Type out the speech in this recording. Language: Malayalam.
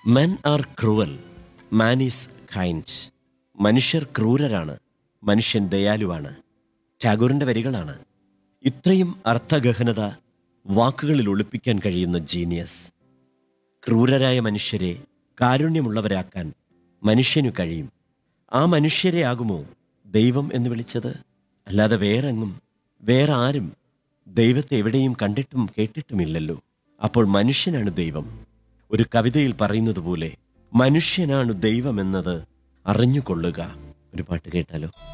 men are cruel man is kind മനുഷ്യർ ക്രൂരരാണ് മനുഷ്യൻ ദയാലുവാണ് ടാഗോറിന്റെ വരികളാണ് ഇത്രയും അർത്ഥഗഹനത വാക്കുകളിൽ ഒളിപ്പിക്കാൻ കഴിയുന്ന ജീനിയസ് ക്രൂരരായ മനുഷ്യരെ കാരുണ്യമുള്ളവരാക്കാൻ മനുഷ്യനു കഴിയും ആ മനുഷ്യരെ ആകുമോ ദൈവം എന്ന് വിളിച്ചത് അല്ലാതെ വേറെങ്ങും വേറെ ആരും ദൈവത്തെ എവിടെയും കണ്ടിട്ടും കേട്ടിട്ടുമില്ലല്ലോ അപ്പോൾ മനുഷ്യനാണ് ദൈവം ഒരു കവിതയിൽ പറയുന്നത് പോലെ മനുഷ്യനാണ് ദൈവമെന്നത് അറിഞ്ഞുകൊള്ളുക ഒരു പാട്ട് കേട്ടാലോ